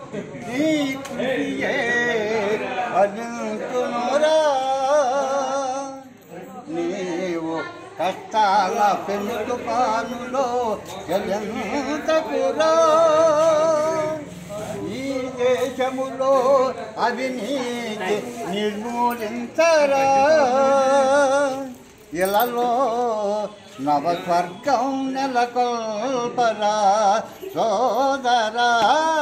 నీ కృషియే ఫలించునురా నీవు కష్టాల పెను పానులో చెల్లంతకురా ఈ దేశములో అవినీతి నిర్మూలించరా ఇలలో నవస్వర్గం నెలకొల్పరా సోదరా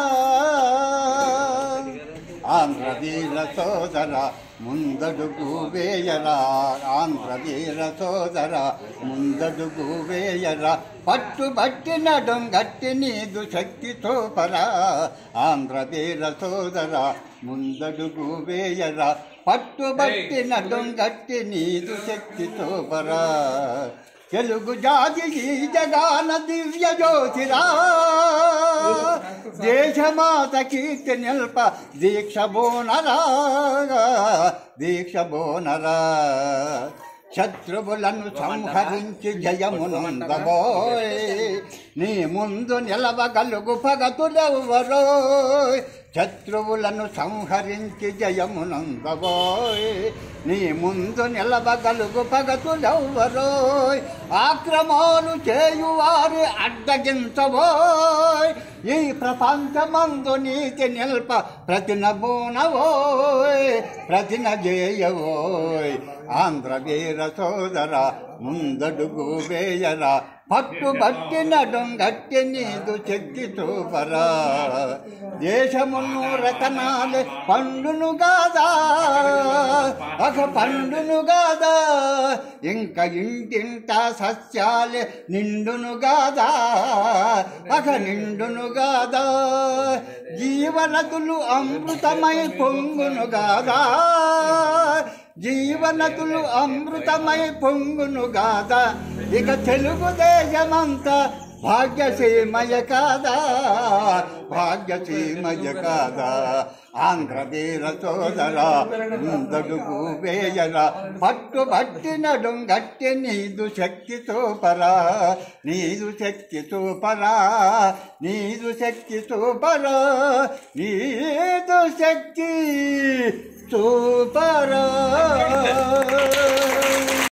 ఆంధ్రవీర సోదర ముందడుగు వేయరా ఆంధ్రవీర సోదర ముందడుగు వేయరా పట్టుబట్టి నడుం గట్టి నీదు శక్తి తోపరా ఆంధ్రవీర సోదర ముందడుగు వేయరా పట్టుబట్టి నడుం గట్టి నీదు శక్తి తోపరా తెలుగు జాతి ఈ జగాన దివ్య జ్యోతిరా దేశమాత కీర్తి నిల్ప దీక్ష బోనరా దీక్ష బోనరా శత్రువులను సంహరించి జయమునందబోయ్ నీ ముందు నిలవగలుగు పగతులెవ్వరో శత్రువులను సంహరించి జయమునందబోయ్ నీ ముందు నిలవగలుగు పగతులెవ్వరో ఆక్రమాలు చేయువారి అడ్డగించబోయ్ ఈ ప్రపంచమందు నీతి నిల్ప ప్రతినబోనవోయ్ ప్రతిన జేయవోయ్ ఆంధ్ర వీర సోదర ముందడుగు వేయరా పట్టుబట్టి నడుంగట్టి నీదు చెక్కి చూపరా దేశమును రతనాలే పండును గాదా ఒక పండును గాదా ఇంక ఇంటింట సస్యాలే నిండును గాదా ఒక నిండును గాదా జీవనదులు అమృతమై పొంగును గాదా జీవనతులు అమృతమై పొంగును గాద ఇక తెలుగుదేశమంతా భాగ్యసీమయ కాదా భాగ్యసీమయ కాదా ఆంధ్రవీర సోదర ముందడుగు వేయరా పట్టుబట్టి నడుంగట్టి నీదు శక్తి చూపరా నీదు శక్తి చూపరా నీదు శక్తి చూపరా నీదు శక్తి చూపరా